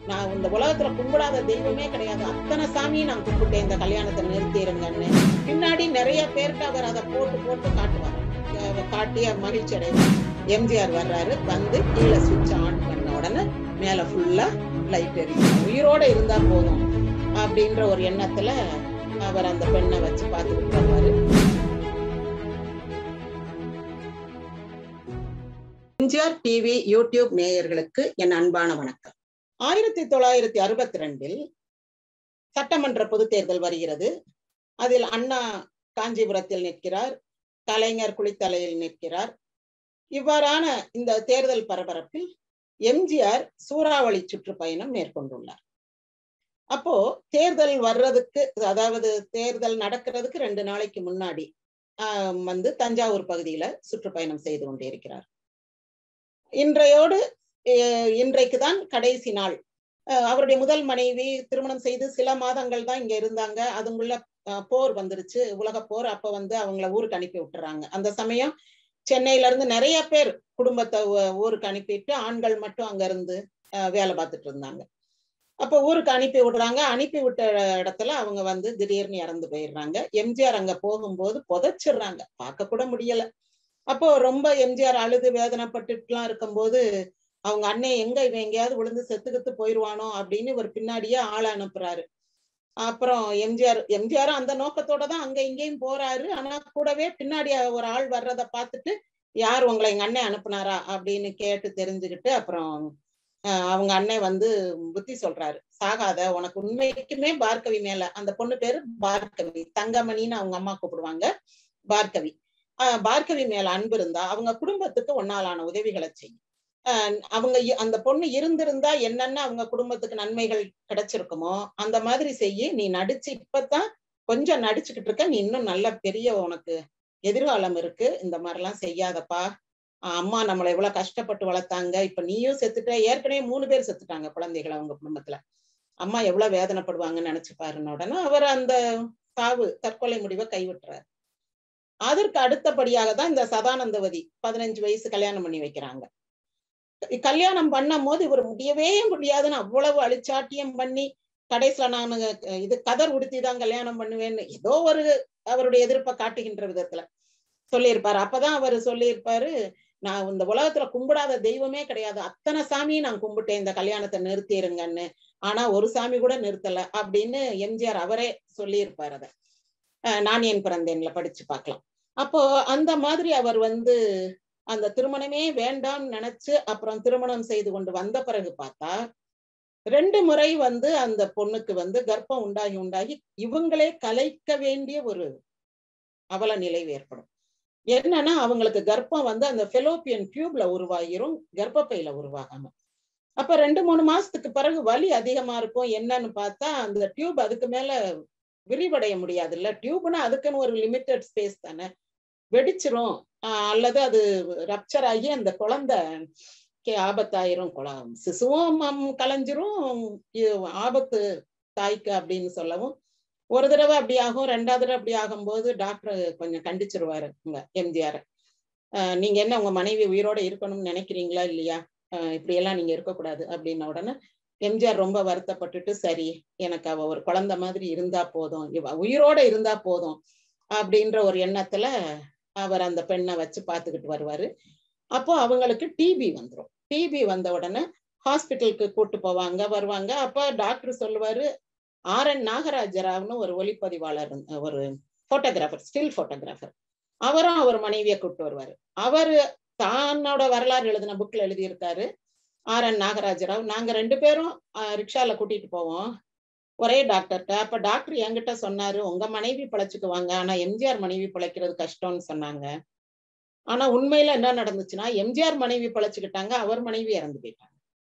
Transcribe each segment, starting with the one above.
நான் இந்த உலகத்துல கும்பிடாத தெய்வமே கிடையாது அத்தனை சாமியும் நான் கும்பிட்டேன் இந்த கல்யாணத்தை நிறுத்திடுங்கன்னு பின்னாடி நிறைய பேர்கிட்ட அவர் அதை போட்டு போட்டு காட்டுவார் அஹ் காட்டி மகிழ்ச்சி அடைவார் எம்ஜிஆர் வர்றாரு வந்து கீழே சுவிட்ச் ஆன் பண்ண உடனே மேல ஃபுல்லா லைட் எரியும் உயிரோட இருந்தா போதும் அப்படின்ற ஒரு எண்ணத்துல அவர் அந்த பெண்ணை வச்சு பார்த்துக்கிட்டு வருவாரு எம்ஜிஆர் டிவி யூடியூப் நேயர்களுக்கு என் அன்பான வணக்கம் ஆயிரத்தி தொள்ளாயிரத்தி அறுபத்தி ரெண்டில் சட்டமன்ற பொதுத் தேர்தல் வருகிறது அதில் அண்ணா காஞ்சிபுரத்தில் நிற்கிறார் கலைஞர் குளித்தலையில் நிற்கிறார் இவ்வாறான இந்த தேர்தல் பரபரப்பில் எம்ஜிஆர் சூறாவளி சுற்றுப்பயணம் மேற்கொண்டுள்ளார் அப்போ தேர்தல் வர்றதுக்கு அதாவது தேர்தல் நடக்கிறதுக்கு ரெண்டு நாளைக்கு முன்னாடி ஆஹ் வந்து தஞ்சாவூர் பகுதியில சுற்றுப்பயணம் செய்து கொண்டிருக்கிறார் இன்றையோடு இன்றைக்கு தான் கடைசி நாள் அவருடைய முதல் மனைவி திருமணம் செய்து சில மாதங்கள் தான் இங்க இருந்தாங்க அதுங்குள்ள போர் வந்துருச்சு உலக போர் அப்ப வந்து அவங்கள ஊருக்கு அனுப்பி விட்டுறாங்க அந்த சமயம் சென்னையில இருந்து நிறைய பேர் குடும்பத்தை ஊருக்கு அனுப்பிட்டு ஆண்கள் மட்டும் அங்க இருந்து வேலை பார்த்துட்டு இருந்தாங்க அப்ப ஊருக்கு அனுப்பி விடுறாங்க அனுப்பி விட்ட இடத்துல அவங்க வந்து திடீர்னு இறந்து போயிடுறாங்க எம்ஜிஆர் அங்க போகும்போது புதைச்சிடுறாங்க பார்க்க கூட முடியல அப்போ ரொம்ப எம்ஜிஆர் அழுது வேதனைப்பட்டுலாம் இருக்கும்போது அவங்க அண்ணன் எங்க இவன் எங்கேயாவது விழுந்து செத்துக்கிட்டு போயிடுவானோ அப்படின்னு ஒரு பின்னாடியே ஆளை அனுப்புறாரு அப்புறம் எம்ஜிஆர் எம்ஜிஆரும் அந்த நோக்கத்தோட தான் அங்க இங்கேயும் போறாரு ஆனா கூடவே பின்னாடி ஒரு ஆள் வர்றத பார்த்துட்டு யார் உங்களை எங்க அண்ணன் அனுப்புனாரா அப்படின்னு கேட்டு தெரிஞ்சுக்கிட்டு அப்புறம் அவங்க அண்ணன் வந்து புத்தி சொல்றாரு சாகாத உனக்கு உண்மைக்குமே பார்க்கவி மேல அந்த பொண்ணு பேரு பார்க்கவி தங்கமணின்னு அவங்க அம்மா கூப்பிடுவாங்க பார்க்கவி ஆஹ் பார்க்கவி மேல அன்பு இருந்தா அவங்க குடும்பத்துக்கு ஒன்னாலான உதவிகளை செய்யும் அவங்க அந்த பொண்ணு இருந்திருந்தா என்னென்ன அவங்க குடும்பத்துக்கு நன்மைகள் கிடைச்சிருக்குமோ அந்த மாதிரி செய்ய நீ நடிச்சு இப்பதான் கொஞ்சம் நடிச்சுக்கிட்டு இருக்க நீ இன்னும் நல்ல பெரிய உனக்கு எதிர்காலம் இருக்கு இந்த மாதிரிலாம் செய்யாதப்பா அம்மா நம்மளை எவ்வளவு கஷ்டப்பட்டு வளர்த்தாங்க இப்ப நீயும் செத்துட்ட ஏற்கனவே மூணு பேர் செத்துட்டாங்க குழந்தைகள் அவங்க குடும்பத்துல அம்மா எவ்வளவு வேதனைப்படுவாங்கன்னு நினைச்சு பாருன்னு உடனே அவர் அந்த சாவு தற்கொலை முடிவை கைவிட்டுறாரு அதற்கு அடுத்தபடியாக தான் இந்த சதானந்தவதி பதினஞ்சு வயசு கல்யாணம் பண்ணி வைக்கிறாங்க கல்யாணம் பண்ணும் போது இவர் முடியவே முடியாதுன்னு அவ்வளவு அழிச்சாட்டியம் பண்ணி கடைசியில நான் இது கதர் உடுத்தி தான் கல்யாணம் பண்ணுவேன்னு ஏதோ ஒரு அவருடைய எதிர்ப்பை காட்டுகின்ற விதத்துல சொல்லியிருப்பாரு அப்பதான் அவர் சொல்லியிருப்பாரு நான் இந்த உலகத்துல கும்பிடாத தெய்வமே கிடையாது அத்தனை சாமியும் நான் கும்பிட்டேன் இந்த கல்யாணத்தை நிறுத்திடுங்கன்னு ஆனா ஒரு சாமி கூட நிறுத்தல அப்படின்னு எம்ஜிஆர் அவரே சொல்லியிருப்பாரு அதை நான் என் பிறந்தேன்ல படிச்சு பார்க்கலாம் அப்போ அந்த மாதிரி அவர் வந்து அந்த திருமணமே வேண்டாம்னு நினைச்சு அப்புறம் திருமணம் செய்து கொண்டு வந்த பிறகு பார்த்தா ரெண்டு முறை வந்து அந்த பொண்ணுக்கு வந்து கர்ப்பம் உண்டாகி உண்டாகி இவங்களே கலைக்க வேண்டிய ஒரு அவல நிலை ஏற்படும் என்னன்னா அவங்களுக்கு கர்ப்பம் வந்து அந்த ஃபெலோப்பியன் டியூப்ல உருவாகிரும் கர்ப்பப்பையில உருவாகாம அப்ப ரெண்டு மூணு மாசத்துக்கு பிறகு வலி அதிகமா இருக்கும் என்னன்னு பார்த்தா அந்த டியூப் அதுக்கு மேல விரிவடைய முடியாது இல்ல டியூப்னா அதுக்குன்னு ஒரு லிமிட்டட் ஸ்பேஸ் தானே வெடிச்சிரும் அல்லது அது ரப்சர் ஆகி அந்த குழந்தை ஆபத்தாயிரும் குளம் சிசுவும் கலைஞ்சிரும் ஆபத்து தாய்க்கு அப்படின்னு சொல்லவும் ஒரு தடவை அப்படி ஆகும் ரெண்டாவது தடவை அப்படி ஆகும்போது டாக்டர் கொஞ்சம் கண்டிச்சிருவாரு உங்க எம்ஜிஆர் நீங்க என்ன உங்க மனைவி உயிரோட இருக்கணும்னு நினைக்கிறீங்களா இல்லையா இப்படி எல்லாம் நீங்க இருக்கக்கூடாது அப்படின்ன உடனே எம்ஜிஆர் ரொம்ப வருத்தப்பட்டுட்டு சரி எனக்கு அவ ஒரு குழந்தை மாதிரி இருந்தா போதும் இவ உயிரோட இருந்தா போதும் அப்படின்ற ஒரு எண்ணத்துல அவர் அந்த பெண்ணை வச்சு பார்த்துக்கிட்டு வருவாரு அப்போ அவங்களுக்கு டிபி வந்துடும் டிபி வந்த உடனே ஹாஸ்பிட்டலுக்கு கூட்டு போவாங்க வருவாங்க அப்ப டாக்டர் சொல்லுவாரு ஆர் என் நாகராஜராவ்னு ஒரு ஒளிப்பதிவாளர் ஒரு போட்டோகிராஃபர் ஸ்டில் போட்டோகிராஃபர் அவரும் அவர் மனைவியை கூப்பிட்டு வருவாரு அவரு தன்னோட வரலாறு எழுதின புக்ல எழுதியிருக்காரு ஆர் என் நாகராஜராவ் நாங்க ரெண்டு பேரும் ரிக்ஷால கூட்டிட்டு போவோம் ஒரே டாக்டர்கிட்ட அப்ப டாக்டர் என்கிட்ட சொன்னாரு உங்க மனைவி பிழைச்சுக்குவாங்க ஆனா எம்ஜிஆர் மனைவி பிழைக்கிறது கஷ்டம்னு சொன்னாங்க ஆனா உண்மையில என்ன நடந்துச்சுன்னா எம்ஜிஆர் மனைவி பிழைச்சுக்கிட்டாங்க அவர் மனைவி இறந்து போயிட்டாங்க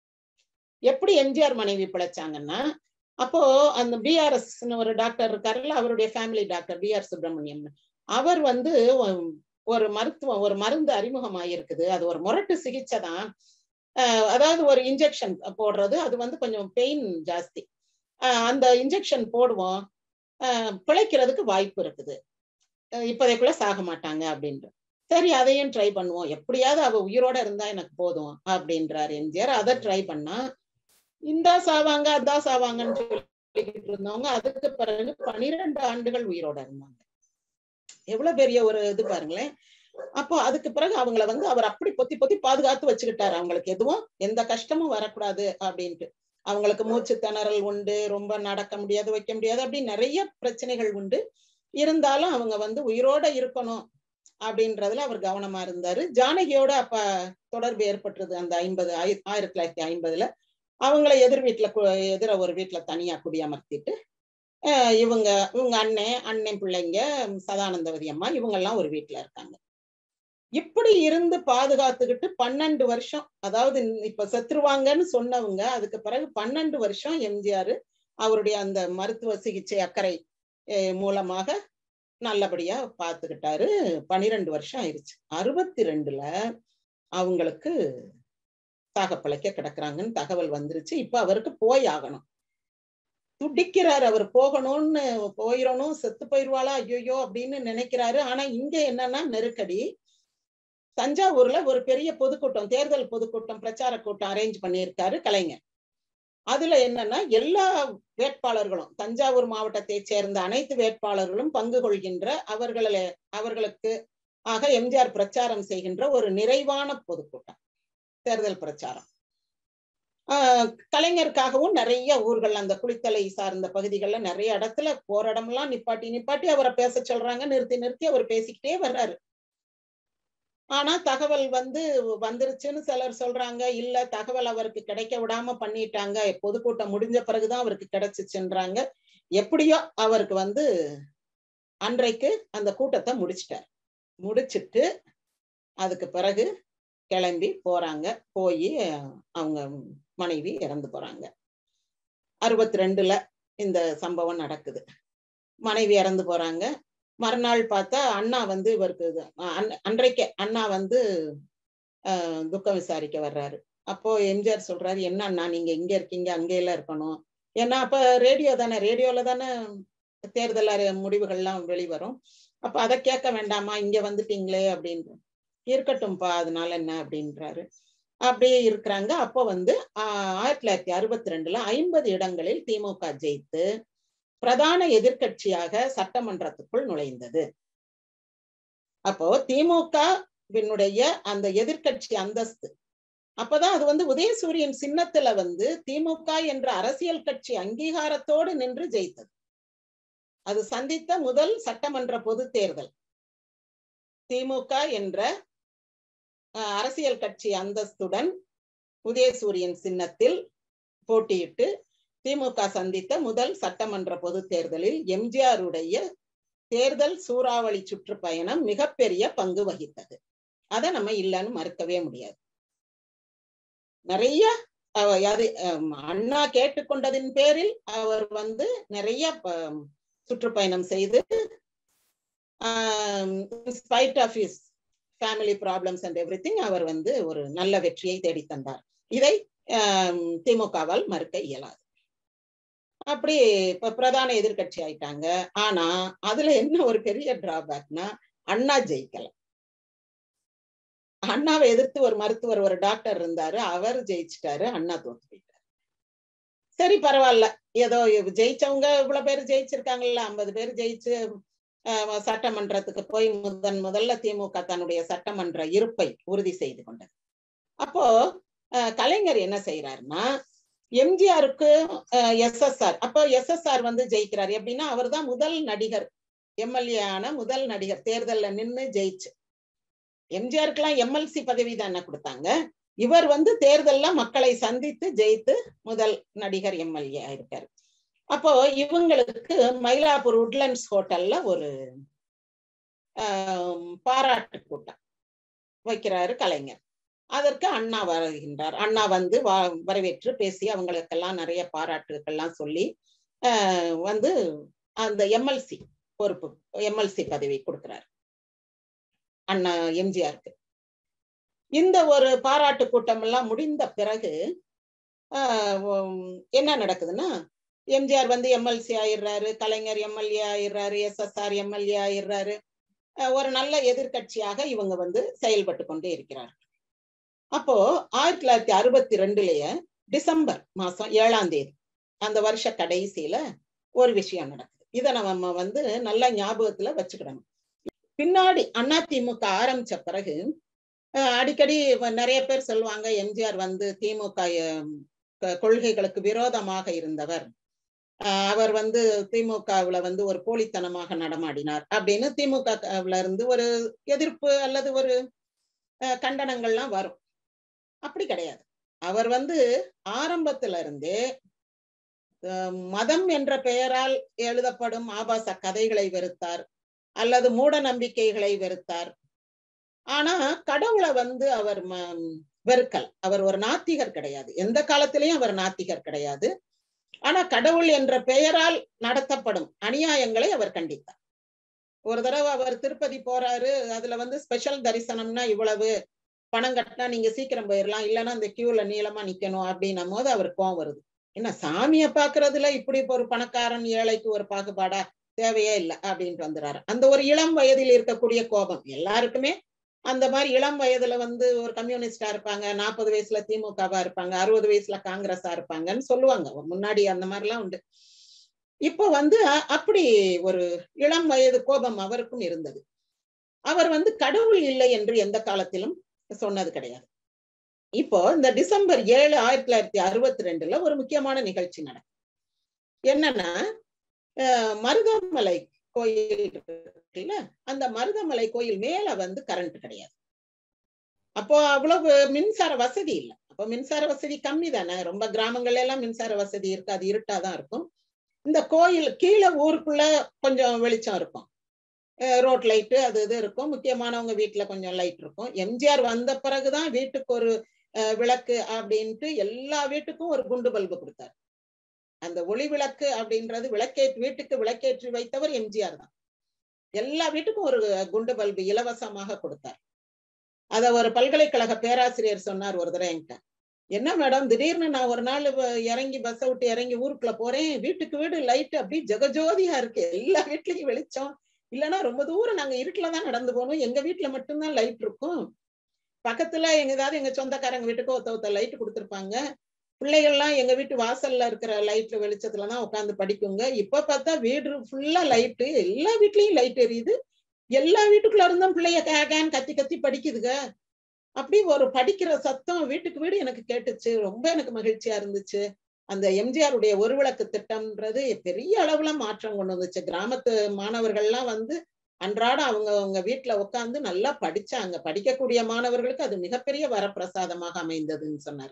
எப்படி எம்ஜிஆர் மனைவி பிழைச்சாங்கன்னா அப்போ அந்த பிஆர்எஸ் ஒரு டாக்டர் இருக்காருல்ல அவருடைய ஃபேமிலி டாக்டர் பிஆர் சுப்பிரமணியம் அவர் வந்து ஒரு மருத்துவம் ஒரு மருந்து அறிமுகமாயிருக்குது அது ஒரு முரட்டு சிகிச்சை தான் அதாவது ஒரு இன்ஜெக்ஷன் போடுறது அது வந்து கொஞ்சம் பெயின் ஜாஸ்தி அந்த இன்ஜெக்ஷன் போடுவோம் பிழைக்கிறதுக்கு வாய்ப்பு இருக்குது இப்போதைக்குள்ள சாக மாட்டாங்க அப்படின்ற சரி அதையும் ட்ரை பண்ணுவோம் எப்படியாவது அவ உயிரோட இருந்தா எனக்கு போதும் அப்படின்றாரு எம்ஜிஆர் அதை ட்ரை பண்ணா இந்தா சாவாங்க அதா சாவாங்கன்னு சொல்லிக்கிட்டு இருந்தவங்க அதுக்கு பிறகு பனிரெண்டு ஆண்டுகள் உயிரோட இருந்தாங்க எவ்வளவு பெரிய ஒரு இது பாருங்களேன் அப்போ அதுக்கு பிறகு அவங்கள வந்து அவர் அப்படி பொத்தி பொத்தி பாதுகாத்து வச்சுக்கிட்டாரு அவங்களுக்கு எதுவும் எந்த கஷ்டமும் வரக்கூடாது அப்படின்ட்டு அவங்களுக்கு மூச்சு திணறல் உண்டு ரொம்ப நடக்க முடியாது வைக்க முடியாது அப்படி நிறைய பிரச்சனைகள் உண்டு இருந்தாலும் அவங்க வந்து உயிரோட இருக்கணும் அப்படின்றதுல அவர் கவனமா இருந்தாரு ஜானகியோட அப்ப தொடர்பு ஏற்பட்டது அந்த ஐம்பது ஆயிரத்தி தொள்ளாயிரத்தி ஐம்பதுல அவங்கள எதிர் வீட்டுல எதிர ஒரு வீட்டுல தனியா குடியமர்த்திட்டு இவங்க இவங்க அண்ணன் அண்ணன் பிள்ளைங்க சதானந்தவதி அம்மா இவங்க எல்லாம் ஒரு வீட்டுல இருக்காங்க இப்படி இருந்து பாதுகாத்துக்கிட்டு பன்னெண்டு வருஷம் அதாவது இப்ப செத்துருவாங்கன்னு சொன்னவங்க அதுக்கு பிறகு பன்னெண்டு வருஷம் எம்ஜிஆர் அவருடைய அந்த மருத்துவ சிகிச்சை அக்கறை மூலமாக நல்லபடியா பாத்துக்கிட்டாரு பனிரெண்டு வருஷம் ஆயிடுச்சு அறுபத்தி ரெண்டுல அவங்களுக்கு சாகப்பழைக்க கிடக்குறாங்கன்னு தகவல் வந்துருச்சு இப்ப அவருக்கு போய் ஆகணும் துடிக்கிறாரு அவர் போகணும்னு போயிடணும் செத்து போயிருவாளா ஐயோயோ அப்படின்னு நினைக்கிறாரு ஆனா இங்க என்னன்னா நெருக்கடி தஞ்சாவூர்ல ஒரு பெரிய பொதுக்கூட்டம் தேர்தல் பொதுக்கூட்டம் பிரச்சார கூட்டம் அரேஞ்ச் பண்ணியிருக்காரு கலைஞர் அதுல என்னன்னா எல்லா வேட்பாளர்களும் தஞ்சாவூர் மாவட்டத்தை சேர்ந்த அனைத்து வேட்பாளர்களும் பங்கு கொள்கின்ற அவர்களை அவர்களுக்கு ஆக எம்ஜிஆர் பிரச்சாரம் செய்கின்ற ஒரு நிறைவான பொதுக்கூட்டம் தேர்தல் பிரச்சாரம் ஆஹ் கலைஞருக்காகவும் நிறைய ஊர்கள் அந்த குளித்தலை சார்ந்த பகுதிகளில் நிறைய இடத்துல போற இடமெல்லாம் நிப்பாட்டி நிப்பாட்டி அவரை பேச சொல்றாங்க நிறுத்தி நிறுத்தி அவர் பேசிக்கிட்டே வர்றாரு ஆனா தகவல் வந்து வந்துருச்சுன்னு சிலர் சொல்றாங்க இல்ல தகவல் அவருக்கு கிடைக்க விடாம பண்ணிட்டாங்க பொதுக்கூட்டம் முடிஞ்ச பிறகுதான் அவருக்கு கிடைச்சிச்சுன்றாங்க எப்படியோ அவருக்கு வந்து அன்றைக்கு அந்த கூட்டத்தை முடிச்சிட்டார் முடிச்சிட்டு அதுக்கு பிறகு கிளம்பி போறாங்க போய் அவங்க மனைவி இறந்து போறாங்க அறுபத்தி ரெண்டுல இந்த சம்பவம் நடக்குது மனைவி இறந்து போறாங்க மறுநாள் பார்த்தா அண்ணா வந்து இவருக்கு அன்றைக்கே அண்ணா வந்து துக்கம் விசாரிக்க வர்றாரு அப்போ எம்ஜிஆர் சொல்றாரு என்ன அண்ணா நீங்க இங்க இருக்கீங்க அங்கேயெல்லாம் இருக்கணும் ஏன்னா அப்ப ரேடியோ தானே ரேடியோல தானே தேர்தல் முடிவுகள்லாம் வெளிவரும் அப்ப அதை கேட்க வேண்டாமா இங்க வந்துட்டீங்களே அப்படின்னு இருக்கட்டும்பா அதனால என்ன அப்படின்றாரு அப்படியே இருக்கிறாங்க அப்போ வந்து ஆயிரத்தி தொள்ளாயிரத்தி அறுபத்தி ரெண்டுல ஐம்பது இடங்களில் திமுக ஜெயித்து பிரதான எதிர்கட்சியாக சட்டமன்றத்துக்குள் நுழைந்தது அப்போ திமுகவினுடைய அந்த எதிர்கட்சி அந்தஸ்து அப்பதான் அது வந்து உதயசூரியன் சின்னத்துல வந்து திமுக என்ற அரசியல் கட்சி அங்கீகாரத்தோடு நின்று ஜெயித்தது அது சந்தித்த முதல் சட்டமன்ற பொது தேர்தல் திமுக என்ற அரசியல் கட்சி அந்தஸ்துடன் உதயசூரியன் சின்னத்தில் போட்டியிட்டு திமுக சந்தித்த முதல் சட்டமன்ற பொது தேர்தலில் எம்ஜிஆருடைய தேர்தல் சூறாவளி சுற்றுப்பயணம் மிகப்பெரிய பங்கு வகித்தது அதை நம்ம இல்லைன்னு மறுக்கவே முடியாது நிறைய அண்ணா கேட்டுக்கொண்டதின் பேரில் அவர் வந்து நிறைய சுற்றுப்பயணம் செய்து spite of his family problems and everything அவர் வந்து ஒரு நல்ல வெற்றியை தேடி தந்தார் இதை திமுகவால் மறுக்க இயலாது அப்படி இப்ப பிரதான எதிர்கட்சி ஆயிட்டாங்க ஆனா அதுல என்ன ஒரு பெரிய டிராபேக்னா அண்ணா ஜெயிக்கல அண்ணாவை எதிர்த்து ஒரு மருத்துவர் ஒரு டாக்டர் இருந்தாரு அவர் ஜெயிச்சிட்டாரு அண்ணா தோத்து போயிட்டாரு சரி பரவாயில்ல ஏதோ ஜெயிச்சவங்க இவ்வளவு பேர் ஜெயிச்சிருக்காங்கல்ல ஐம்பது பேர் ஜெயிச்சு சட்டமன்றத்துக்கு போய் முதன் முதல்ல திமுக தன்னுடைய சட்டமன்ற இருப்பை உறுதி செய்து கொண்டது அப்போ கலைஞர் என்ன செய்யறாருன்னா எம்ஜிஆருக்கு எஸ்எஸ்ஆர் அப்போ எஸ்எஸ்ஆர் வந்து ஜெயிக்கிறார் எப்படின்னா அவர் தான் முதல் நடிகர் எம்எல்ஏ ஆன முதல் நடிகர் தேர்தல்ல நின்று ஜெயிச்சு எம்ஜிஆருக்கெல்லாம் எம்எல்சி பதவி தானே கொடுத்தாங்க இவர் வந்து தேர்தல்ல மக்களை சந்தித்து ஜெயித்து முதல் நடிகர் எம்எல்ஏ ஆயிருக்காரு அப்போ இவங்களுக்கு மயிலாப்பூர் உட்லண்ட்ஸ் ஹோட்டல்ல ஒரு பாராட்டு கூட்டம் வைக்கிறாரு கலைஞர் அதற்கு அண்ணா வருகின்றார் அண்ணா வந்து வரவேற்று பேசி அவங்களுக்கெல்லாம் நிறைய பாராட்டுகள்லாம் சொல்லி வந்து அந்த எம்எல்சி பொறுப்பு எம்எல்சி பதவி கொடுக்கிறார் அண்ணா எம்ஜிஆருக்கு இந்த ஒரு பாராட்டு கூட்டம் எல்லாம் முடிந்த பிறகு என்ன நடக்குதுன்னா எம்ஜிஆர் வந்து எம்எல்சி ஆயிடுறாரு கலைஞர் எம்எல்ஏ ஆயிடுறாரு எஸ்எஸ்ஆர் எம்எல்ஏ ஆயிடுறாரு ஒரு நல்ல எதிர்கட்சியாக இவங்க வந்து செயல்பட்டு கொண்டே இருக்கிறார்கள் அப்போ ஆயிரத்தி தொள்ளாயிரத்தி அறுபத்தி ரெண்டுலயே டிசம்பர் மாசம் ஏழாம் தேதி அந்த வருஷ கடைசியில ஒரு விஷயம் நடக்குது இதை நம்ம வந்து நல்ல ஞாபகத்துல வச்சுக்கிடணும் பின்னாடி அதிமுக ஆரம்பிச்ச பிறகு அடிக்கடி நிறைய பேர் சொல்லுவாங்க எம்ஜிஆர் வந்து திமுக கொள்கைகளுக்கு விரோதமாக இருந்தவர் அவர் வந்து திமுகவுல வந்து ஒரு போலித்தனமாக நடமாடினார் அப்படின்னு திமுகவுல இருந்து ஒரு எதிர்ப்பு அல்லது ஒரு கண்டனங்கள்லாம் வரும் அப்படி கிடையாது அவர் வந்து ஆரம்பத்துல இருந்தே மதம் என்ற பெயரால் எழுதப்படும் ஆபாச கதைகளை வெறுத்தார் அல்லது மூட நம்பிக்கைகளை வெறுத்தார் ஆனா கடவுளை வந்து அவர் வெறுக்கல் அவர் ஒரு நாத்திகர் கிடையாது எந்த காலத்திலையும் அவர் நாத்திகர் கிடையாது ஆனா கடவுள் என்ற பெயரால் நடத்தப்படும் அநியாயங்களை அவர் கண்டித்தார் ஒரு தடவை அவர் திருப்பதி போறாரு அதுல வந்து ஸ்பெஷல் தரிசனம்னா இவ்வளவு பணம் கட்டினா நீங்க சீக்கிரம் போயிடலாம் இல்லைன்னா அந்த கியூல நீளமா நிக்கணும் அப்படின்னும் போது அவர் கோவம் வருது என்ன சாமிய பாக்குறதுல இப்படி ஒரு பணக்காரன் ஏழைக்கு ஒரு பாகுபாடா தேவையே இல்லை அப்படின்ட்டு வந்துடுறாரு அந்த ஒரு இளம் வயதில் இருக்கக்கூடிய கோபம் எல்லாருக்குமே அந்த மாதிரி இளம் வயதுல வந்து ஒரு கம்யூனிஸ்டா இருப்பாங்க நாற்பது வயசுல திமுகவா இருப்பாங்க அறுபது வயசுல காங்கிரஸா இருப்பாங்கன்னு சொல்லுவாங்க முன்னாடி அந்த மாதிரிலாம் உண்டு இப்போ வந்து அப்படி ஒரு இளம் வயது கோபம் அவருக்கும் இருந்தது அவர் வந்து கடவுள் இல்லை என்று எந்த காலத்திலும் சொன்னது கிடையாது இப்போ இந்த டிசம்பர் ஏழு ஆயிரத்தி தொள்ளாயிரத்தி அறுபத்தி ரெண்டுல ஒரு முக்கியமான நிகழ்ச்சி நடக்கும் என்னன்னா மருதமலை கோயில் இருக்குல்ல அந்த மருதமலை கோயில் மேல வந்து கரண்ட் கிடையாது அப்போ அவ்வளவு மின்சார வசதி இல்லை அப்போ மின்சார வசதி கம்மி தானே ரொம்ப கிராமங்கள்ல எல்லாம் மின்சார வசதி இருக்கு அது இருட்டாதான் இருக்கும் இந்த கோயில் கீழே ஊருக்குள்ள கொஞ்சம் வெளிச்சம் இருக்கும் ரோட் லைட்டு அது இது இருக்கும் முக்கியமானவங்க வீட்டுல கொஞ்சம் லைட் இருக்கும் எம்ஜிஆர் வந்த பிறகுதான் வீட்டுக்கு ஒரு விளக்கு அப்படின்ட்டு எல்லா வீட்டுக்கும் ஒரு குண்டு பல்பு கொடுத்தாரு அந்த ஒளி விளக்கு அப்படின்றது விளக்கேற்றி வீட்டுக்கு விளக்கேற்றி வைத்தவர் எம்ஜிஆர் தான் எல்லா வீட்டுக்கும் ஒரு குண்டு பல்பு இலவசமாக கொடுத்தார் அத ஒரு பல்கலைக்கழக பேராசிரியர் சொன்னார் ஒரு தடவை என்கிட்ட என்ன மேடம் திடீர்னு நான் ஒரு நாள் இறங்கி பஸ்ஸை விட்டு இறங்கி ஊருக்குள்ள போறேன் வீட்டுக்கு வீடு லைட் அப்படி ஜெகஜோதியா இருக்கு எல்லா வீட்லயும் வெளிச்சம் இல்லைன்னா ரொம்ப தூரம் நாங்க இருட்டுலதான் நடந்து போகணும் எங்க வீட்டுல மட்டும்தான் லைட் இருக்கும் பக்கத்துல எங்க ஏதாவது எங்க சொந்தக்காரங்க வீட்டுக்கு ஒத்த ஒத்த லைட் கொடுத்துருப்பாங்க பிள்ளைகள்லாம் எங்க வீட்டு வாசல்ல இருக்கிற லைட்ல வெளிச்சத்துலதான் உட்காந்து படிக்குங்க இப்ப பார்த்தா வீடு ஃபுல்லா லைட்டு எல்லா வீட்லயும் லைட் எரியுது எல்லா வீட்டுக்குள்ள இருந்தும் பிள்ளைய கேன் கத்தி கத்தி படிக்குதுங்க அப்படி ஒரு படிக்கிற சத்தம் வீட்டுக்கு வீடு எனக்கு கேட்டுச்சு ரொம்ப எனக்கு மகிழ்ச்சியா இருந்துச்சு அந்த எம்ஜிஆருடைய ஒரு விளக்கு திட்டம்ன்றது பெரிய அளவுல மாற்றம் கொண்டு வந்துச்சு கிராமத்து மாணவர்கள்லாம் வந்து அன்றாட அவங்க அவங்க வீட்டுல உட்காந்து நல்லா படிச்சாங்க படிக்கக்கூடிய மாணவர்களுக்கு அது மிகப்பெரிய வரப்பிரசாதமாக அமைந்ததுன்னு சொன்னார்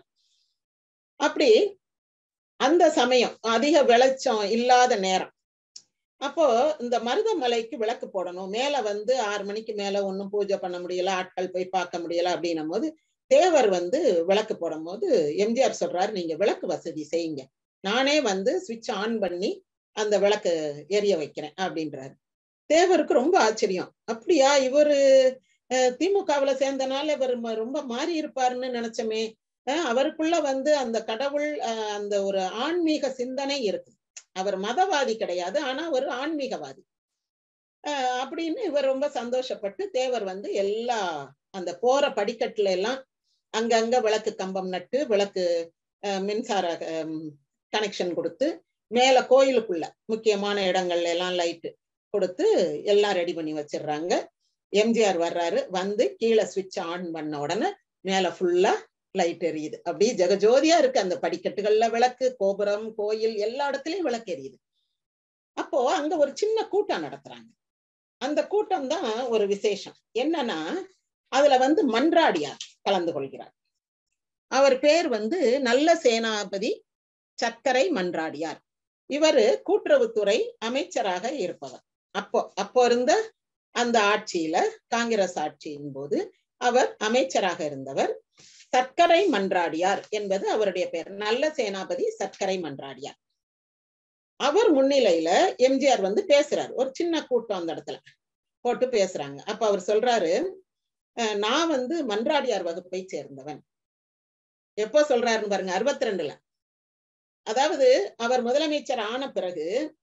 அப்படி அந்த சமயம் அதிக வெளிச்சம் இல்லாத நேரம் அப்போ இந்த மருதமலைக்கு விளக்கு போடணும் மேல வந்து ஆறு மணிக்கு மேல ஒன்னும் பூஜை பண்ண முடியல ஆட்கள் போய் பார்க்க முடியல அப்படின்னும் போது தேவர் வந்து விளக்கு போடும் போது எம்ஜிஆர் சொல்றாரு நீங்க விளக்கு வசதி செய்யுங்க நானே வந்து சுவிட்ச் ஆன் பண்ணி அந்த விளக்கு எரிய வைக்கிறேன் அப்படின்றாரு தேவருக்கு ரொம்ப ஆச்சரியம் அப்படியா இவரு திமுகவுல சேர்ந்தனால இவர் ரொம்ப மாறி இருப்பாருன்னு நினைச்சோமே அவருக்குள்ள வந்து அந்த கடவுள் அந்த ஒரு ஆன்மீக சிந்தனை இருக்கு அவர் மதவாதி கிடையாது ஆனா ஒரு ஆன்மீகவாதி அப்படின்னு இவர் ரொம்ப சந்தோஷப்பட்டு தேவர் வந்து எல்லா அந்த போற படிக்கட்டுல எல்லாம் அங்கங்க விளக்கு கம்பம் நட்டு விளக்கு மின்சார கனெக்ஷன் கொடுத்து மேல கோயிலுக்குள்ள முக்கியமான இடங்கள்ல எல்லாம் லைட்டு கொடுத்து எல்லாம் ரெடி பண்ணி வச்சிடுறாங்க எம்ஜிஆர் வர்றாரு வந்து கீழே சுவிட்ச் ஆன் பண்ண உடனே மேல ஃபுல்லா லைட் எரியுது அப்படியே ஜெகஜோதியா இருக்கு அந்த படிக்கட்டுகள்ல விளக்கு கோபுரம் கோயில் எல்லா இடத்துலயும் விளக்கு எரியுது அப்போ அங்க ஒரு சின்ன கூட்டம் நடத்துறாங்க அந்த கூட்டம் தான் ஒரு விசேஷம் என்னன்னா அதுல வந்து மன்றாடியார் கலந்து கொள்கிறார் அவர் பேர் வந்து நல்ல சேனாபதி சர்க்கரை மன்றாடியார் இவரு கூட்டுறவுத்துறை அமைச்சராக இருப்பவர் அப்போ அப்போ இருந்த அந்த ஆட்சியில காங்கிரஸ் ஆட்சியின் போது அவர் அமைச்சராக இருந்தவர் சர்க்கரை மன்றாடியார் என்பது அவருடைய பெயர் நல்ல சேனாபதி சர்க்கரை மன்றாடியார் அவர் முன்னிலையில எம்ஜிஆர் வந்து பேசுறாரு ஒரு சின்ன கூட்டம் அந்த இடத்துல போட்டு பேசுறாங்க அப்ப அவர் சொல்றாரு நான் வந்து மன்றாடியார் வகுப்பை சேர்ந்தவன் எப்போ சொல்றாருன்னு பாருங்க அறுபத்தி ரெண்டுல அதாவது அவர் முதலமைச்சர் ஆன பிறகு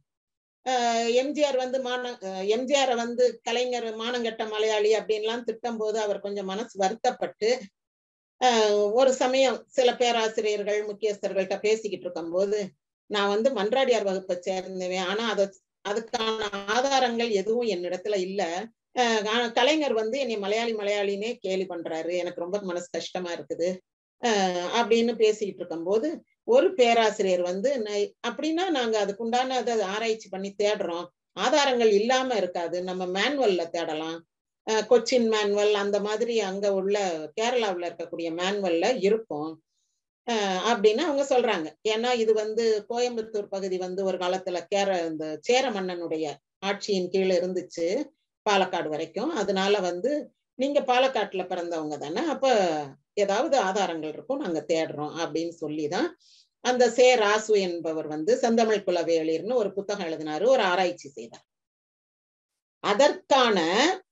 எம்ஜிஆர் வந்து மான எம்ஜிஆர் வந்து கலைஞர் மானங்கெட்ட மலையாளி அப்படின்லாம் திட்டம் போது அவர் கொஞ்சம் மனசு வருத்தப்பட்டு அஹ் ஒரு சமயம் சில பேராசிரியர்கள் முக்கியஸ்தர்கள்ட்ட பேசிக்கிட்டு இருக்கும்போது நான் வந்து மன்றாடியார் வகுப்பை சேர்ந்தவன் ஆனா அத அதுக்கான ஆதாரங்கள் எதுவும் என்னிடத்துல இல்ல அஹ் ஆனா கலைஞர் வந்து என்னை மலையாளி மலையாளினே கேலி பண்றாரு எனக்கு ரொம்ப மனசு கஷ்டமா இருக்குது அஹ் அப்படின்னு பேசிக்கிட்டு இருக்கும்போது ஒரு பேராசிரியர் வந்து "நை- அப்படின்னா நாங்க அதுக்குண்டான அதை ஆராய்ச்சி பண்ணி தேடுறோம் ஆதாரங்கள் இல்லாம இருக்காது நம்ம மேனுவல்ல தேடலாம் அஹ் கொச்சின் மேனுவல் அந்த மாதிரி அங்க உள்ள கேரளாவுல இருக்கக்கூடிய மேனுவல்ல இருக்கும் அஹ் அப்படின்னு அவங்க சொல்றாங்க ஏன்னா இது வந்து கோயம்புத்தூர் பகுதி வந்து ஒரு காலத்துல கேர இந்த சேர மன்னனுடைய ஆட்சியின் கீழ் இருந்துச்சு பாலக்காடு வரைக்கும் அதனால வந்து நீங்க பாலக்காட்டுல பிறந்தவங்க தானே அப்ப ஏதாவது ஆதாரங்கள் இருக்கும் நாங்க தேடுறோம் அப்படின்னு சொல்லிதான் அந்த சே ராசு என்பவர் வந்து செந்தமிழ் குலவேளிர்னு ஒரு புத்தகம் எழுதினாரு ஒரு ஆராய்ச்சி செய்தார் அதற்கான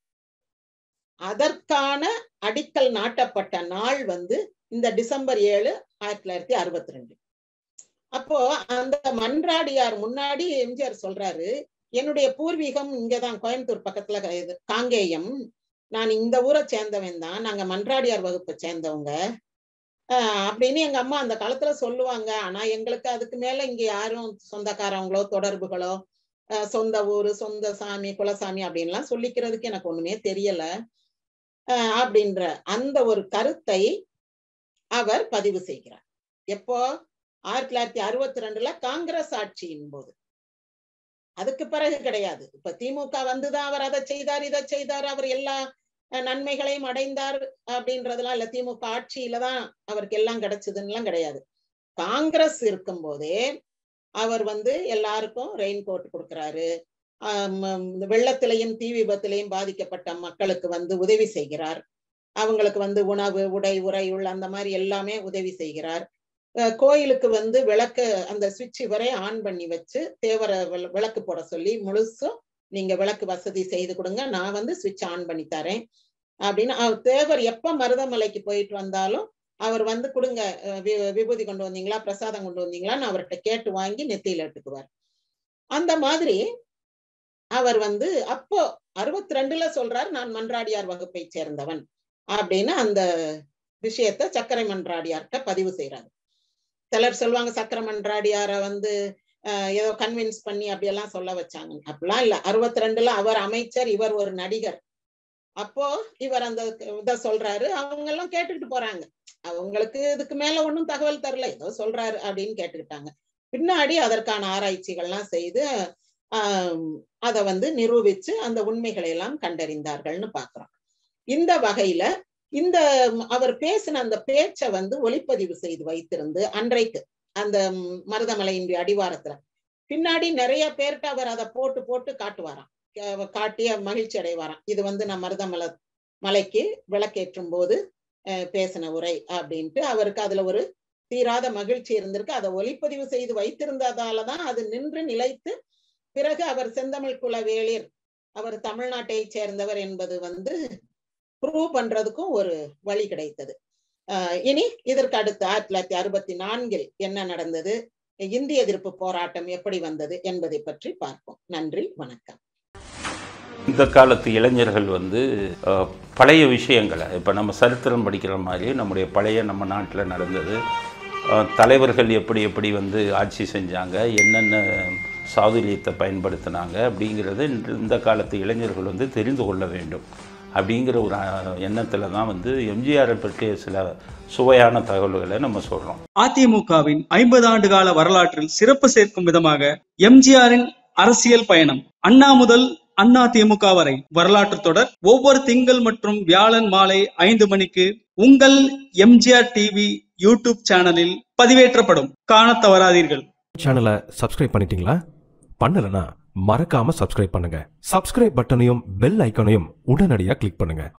அதற்கான அடிக்கல் நாட்டப்பட்ட நாள் வந்து இந்த டிசம்பர் ஏழு ஆயிரத்தி தொள்ளாயிரத்தி அறுபத்தி ரெண்டு அப்போ அந்த மன்றாடியார் முன்னாடி எம்ஜிஆர் சொல்றாரு என்னுடைய பூர்வீகம் இங்கதான் கோயம்புத்தூர் பக்கத்துல க- இது காங்கேயம் நான் இந்த ஊரை சேர்ந்தவன் தான் நாங்க மன்றாடியார் வகுப்பை சேர்ந்தவங்க ஆஹ் அப்படின்னு எங்க அம்மா அந்த காலத்துல சொல்லுவாங்க ஆனா எங்களுக்கு அதுக்கு மேல இங்க யாரும் சொந்தக்காரவங்களோ தொடர்புகளோ ஆஹ் சொந்த ஊரு சொந்த சாமி குலசாமி அப்படின்லாம் சொல்லிக்கிறதுக்கு எனக்கு ஒண்ணுமே தெரியல ஆஹ் அப்படின்ற அந்த ஒரு கருத்தை அவர் பதிவு செய்கிறார் எப்போ ஆயிரத்தி தொள்ளாயிரத்தி அறுபத்தி ரெண்டுல காங்கிரஸ் ஆட்சியின் போது அதுக்கு பிறகு கிடையாது இப்ப திமுக வந்துதான் அவர் அதை செய்தார் இதை செய்தார் அவர் எல்லா அஹ், நன்மைகளையும் அடைந்தார் அப்படின்றதெல்லாம் இல்ல திமுக ஆட்சியில தான் அவருக்கு எல்லாம் கிடைச்சதுன்னுலாம் கிடையாது காங்கிரஸ் இருக்கும் போதே அவர் வந்து எல்லாருக்கும் ரெயின் கோட் கொடுக்கிறாரு ஆம், இந்த வெள்ளத்திலையும் தீ விபத்திலையும் பாதிக்கப்பட்ட மக்களுக்கு வந்து உதவி செய்கிறார் அவங்களுக்கு வந்து உணவு உடை உரை உள்ள அந்த மாதிரி எல்லாமே உதவி செய்கிறார் அஹ் கோயிலுக்கு வந்து விளக்கு அந்த சுவிட்ச் வரை ஆன் பண்ணி வச்சு தேவர விள- விளக்கு போட சொல்லி முழுசும் நீங்க விளக்கு வசதி செய்து கொடுங்க நான் வந்து சுவிட்ச் ஆன் பண்ணி தரேன் அப்படின்னு அவர் தேவர் எப்ப மருதமலைக்கு போயிட்டு வந்தாலும் அவர் வந்து கொடுங்க அஹ் வி- விபூதி கொண்டு வந்தீங்களா பிரசாதம் கொண்டு வந்தீங்களான்னு அவர்கிட்ட கேட்டு வாங்கி நெத்தியில இட்டுக்குவார் அந்த மாதிரி அவர் வந்து அப்போ அறுபத்தி ரெண்டுல சொல்றார் நான் மன்றாடியார் வகுப்பை சேர்ந்தவன் அப்படின்னு அந்த விஷயத்த சக்கரை மன்றாடியார்கிட்ட பதிவு செய்யறாரு சிலர் சொல்லுவாங்க சக்கரை மன்றாடியார வந்து அஹ், ஏதோ கன்வின்ஸ் பண்ணி அப்படியெல்லாம் சொல்ல வச்சாங்க அப்படிலாம் இல்ல அறுபத்தி ரெண்டுல அவர் அமைச்சர் இவர் ஒரு நடிகர் அப்போ இவர் அந்த இத சொல்றாரு அவங்க எல்லாம் கேட்டுக்கிட்டு போறாங்க அவங்களுக்கு இதுக்கு மேல ஒண்ணும் தகவல் தரல ஏதோ சொல்றாரு அப்படின்னு கேட்டுக்கிட்டாங்க பின்னாடி அதற்கான ஆராய்ச்சிகள்லாம் செய்து ஆஹ் அதை வந்து நிரூபிச்சு அந்த உண்மைகளை எல்லாம் கண்டறிந்தார்கள்னு பாக்குறோம் இந்த வகையில இந்த ம், அவர் பேசின அந்த பேச்சை வந்து ஒளிப்பதிவு செய்து வைத்திருந்து அன்றைக்கு அந்த ம், மருதமலையின் அடிவாரத்துல பின்னாடி நிறைய பேர்கிட்ட அவர் அதை போட்டு போட்டு காட்டுவாராம் அஹ் காட்டி மகிழ்ச்சி அடைவாராம் இது வந்து நான் மருதமலை மலைக்கு விளக்கேற்றும் போது அஹ், பேசின உரை அப்படின்ட்டு அவருக்கு அதுல ஒரு தீராத மகிழ்ச்சி இருந்திருக்கு அதை ஒளிப்பதிவு செய்து வைத்திருந்ததாலதான் அது நின்று நிலைத்து பிறகு அவர் செந்தமிழ் குல வேளிர் அவர் தமிழ்நாட்டை சேர்ந்தவர் என்பது வந்து ப்ரூவ் பண்றதுக்கும் ஒரு வழி கிடைத்தது ஆஹ் இனி இதற்கு அடுத்து ஆயிரத்தி தொள்ளாயிரத்தி அறுபத்தி நான்கில் என்ன நடந்தது இந்திய எதிர்ப்பு போராட்டம் எப்படி வந்தது என்பதை பற்றி பார்ப்போம் நன்றி வணக்கம் இந்த காலத்து இளைஞர்கள் வந்து அஹ், பழைய விஷயங்களை இப்போ நம்ம சரித்திரம் படிக்கிற மாதிரி நம்முடைய பழைய நம்ம நாட்டில் நடந்தது அஹ், தலைவர்கள் எப்படி எப்படி வந்து ஆட்சி செஞ்சாங்க என்னென்ன சாதுரியத்தை பயன்படுத்தினாங்க அப்படிங்கிறத இன்று இந்த காலத்து இளைஞர்கள் வந்து தெரிந்து கொள்ள வேண்டும் அப்படிங்கிற ஒரு எண்ணத்தில் தான் வந்து எம்ஜிஆரை பற்றிய சில சுவையான தகவல்களை நம்ம சொல்கிறோம் அதிமுகவின் ஐம்பது ஆண்டு கால வரலாற்றில் சிறப்பு சேர்க்கும் விதமாக எம்ஜிஆரின் அரசியல் பயணம் அண்ணா முதல் அண்ணா திமுக வரை வரலாற்று தொடர் ஒவ்வொரு திங்கள் மற்றும் வியாழன் மாலை ஐந்து மணிக்கு உங்கள் எம்ஜிஆர் டிவி யூடியூப் சேனலில் பதிவேற்றப்படும் காணத் தவறாதீர்கள் சேனலை சப்ஸ்கிரைப் பண்ணிட்டீங்களா பண்ணலனா மறக்காம சப்ஸ்கிரைப் பண்ணுங்க சப்ஸ்கிரைப் பட்டனையும் பெல் ஐகானையும் உடனடியாக கிளிக் பண்ணுங்க